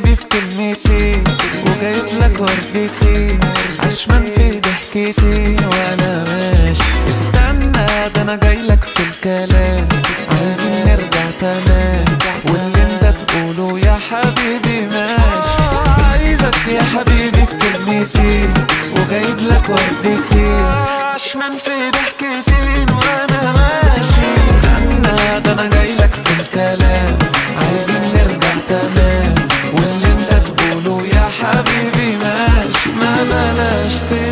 حبيبي في كلمتين وجايب لك وردتين عشمان في ضحكتين وانا ماشي استنى ده انا جاي لك في الكلام عايزين نرجع تمام واللي انت تقوله يا حبيبي ماشي عايزك يا حبيبي في كلمتين وجايب لك وردتين عشمان في ضحكتين وانا ماشي استنى ده انا جاي لك في الكلام عايزين نرجع تمام واللي انت تقوله يا حبيبي ماشي ما بلاش تاني